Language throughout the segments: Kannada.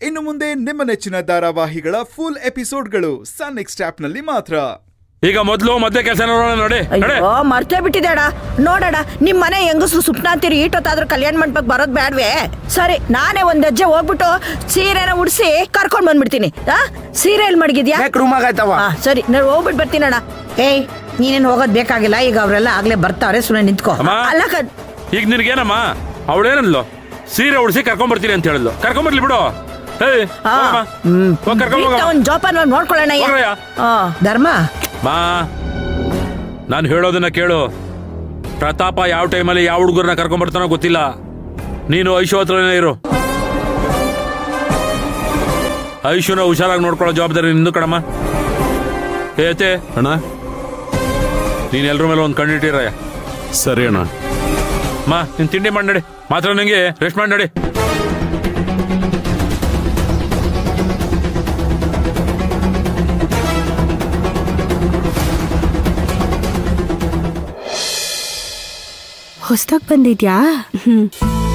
ಇನ್ನು ಮುಂದೆ ನಿಮ್ಮ ನೆಚ್ಚಿನ ಧಾರಾವಾಹಿಗಳ ಫುಲ್ ಎಪಿಸೋಡ್ಗಳು ಸನ್ ನೆಕ್ಸ್ಟ್ ಆಪ್ನಲ್ಲಿ ಮಾತ್ರ ಈಗ ಮೊದಲು ಮದ್ವೆ ಕೆಲಸ ನೋಡೋಣ ನೋಡಿ ನಡೆ ಅಯ್ಯೋ ಮರ್ತೇ ಬಿಟ್ಟಿದ್ದಾಡ ನೋಡಣ ನಿಮ್ ಮನೆ ಹೆಂಗಸ್ರು ಸುಪ್ನ ಅಂತೀರಿ ಈಟೊತ್ತಾದ್ರೂ ಕಲ್ಯಾಣ ಮಂಟಪಕ್ಕೆ ಬರೋದ್ ಬ್ಯಾಡ್ವೆ ಸರಿ ನಾನೇ ಒಂದ್ ಹೆಜ್ಜೆ ಹೋಗ್ಬಿಟ್ಟು ಸೀರೆನ ಉಡ್ಸಿ ಕರ್ಕೊಂಡ್ ಬಂದ್ಬಿಡ್ತೀನಿ ಆ ಸೀರೆ ಎಲ್ಲಿ ಮಡಗಿದ್ಯಾ ಯಾಕೆ ರೂಮ್ ಆಗೈತವ ಆ, ಸರಿ ನಾನು ಹೋಗ್ಬಿಟ್ಟು ಬರ್ತೀನಣ್ಣ ಏಯ್ ನೀನೇನ್ ಹೋಗೋದ್ ಬೇಕಾಗಿಲ್ಲ ಈಗ ಅವ್ರೆಲ್ಲ ಆಗ್ಲೇ ಬರ್ತಾವ್ರೆ ಸುಮ್ಮನೆ ನಿಂತ್ಕೋ ಅಮ್ಮ. ಅಲ್ಲ ಕ- ಈಗ ನಿನಗೇನಮ್ಮ ಅವಳೇನಂದ್ಲು ಸೀರೆ ಉಡಿಸಿ ಕರ್ಕೊಂಬರ್ತೀನಿ ಅಂತ ಹೇಳಿದ್ಲು ಕರ್ಕೊಂಬರ್ಲಿ ಬಿಡು ಏಯ್ ಆ, ಹೋಗಮ್ಮ. ಹ್ಮ್. ಹೋಗ್ ಕರ್ಕೊಂಡ್ ಈಗ ಹೋಗಮ್ಮ. ಒಂದ್ ಜೋಪಾನ ನೋಡ್ಕೊಳ್ಳೋಣ ಹೋಗ್ರಯ್ಯ. ಧರ್ಮ ಮಾ ನಾನು ಹೇಳೋದನ್ನ ಕೇಳು ಪ್ರತಾಪ ಯಾವ ಟೈಮಲ್ಲಿ ಯಾವ ಹುಡುಗರನ್ನ ಕರ್ಕೊಂಬರ್ತಾನೋ ಗೊತ್ತಿಲ್ಲ ನೀನು ಐಶು ಹತ್ರನೇ ಇರು ಐಶುನ ಹುಷಾರಾಗಿ ನೋಡ್ಕೊಳ್ಳೋ ಜವಾಬ್ದಾರಿ ನಿಂದು ಕಣಮ್ಮ ಏತೆ ಅಣ್ಣ ನೀನ್ ಎಲ್ರ ಮೇಲೆ ಒಂದು ಕಣ್ಣಿಟ್ಟಿರಯ್ಯ ಸರಿ ಅಣ್ಣ ಮಾ ನೀನ್ ತಿಂಡಿ ಮಾಡಿ ನಡಿ ಮಾತ್ರ ನಂಗೆ ರೆಸ್ಟ್ ಮಾಡಿ ನಡಿ ಹೊಸ್ದಾಗ್ ಬಂದಿದ್ಯಾ ಹ್ಮ್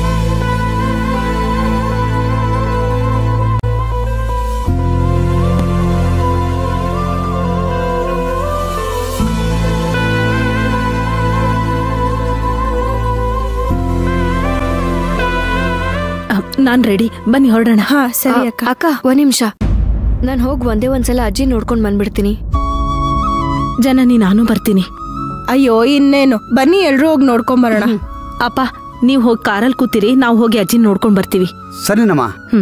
ನಾನ್ ರೆಡಿ ಬನ್ನಿ ಹೊರಡೋಣ ಹಾ ಸರಿ ಅಕ್ಕ ಅಕ್ಕ ಒಂದ್ ನಿಮಿಷ ನಾನು ಹೋಗಿ ಒಂದೇ ಒಂದ್ಸಲ ಅಜ್ಜಿ ನೋಡ್ಕೊಂಡ್ ಬಂದ್ಬಿಡ್ತೀನಿ ಜನನಿ ನಾನು ಬರ್ತೀನಿ ಅಯ್ಯೋ ಇನ್ನೇನು ಬನ್ನಿ ಎಲ್ರೂ ಹೋಗಿ ನೋಡ್ಕೊಂಬರೋಣ ಅಪ್ಪ ನೀವು ಹೋಗಿ ಕಾರಲ್ಲಿ ಕೂತಿರಿ ನಾವು ಹೋಗಿ ಅಜ್ಜಿನ ನೋಡ್ಕೊಂಡ್ ಬರ್ತೀವಿ ಸರಿನಮ್ಮ ಹ್ಮ್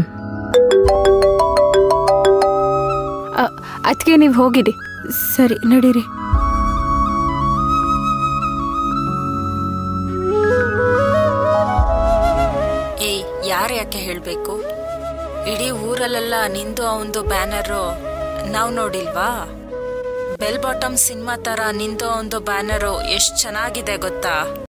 ಅದಕ್ಕೆ ನೀವು ಹೋಗಿರಿ ಸರಿ ನಡೀರಿ ಏಯ್ ಯಾರು ಯಾಕೆ ಹೇಳಬೇಕು ಇಡೀ ಊರಲ್ಲೆಲ್ಲ ನಿಂದು ಅವಂದು ಬ್ಯಾನರು ನಾವು ನೋಡಿಲ್ವಾ ಬೆಲ್ ಬಾಟಮ್ ಸಿನಿಮಾ ತರ ನಿಂದು ಅವಂದು ಬ್ಯಾನರು ಎಷ್ಟು ಚೆನ್ನಾಗಿದೆ ಗೊತ್ತಾ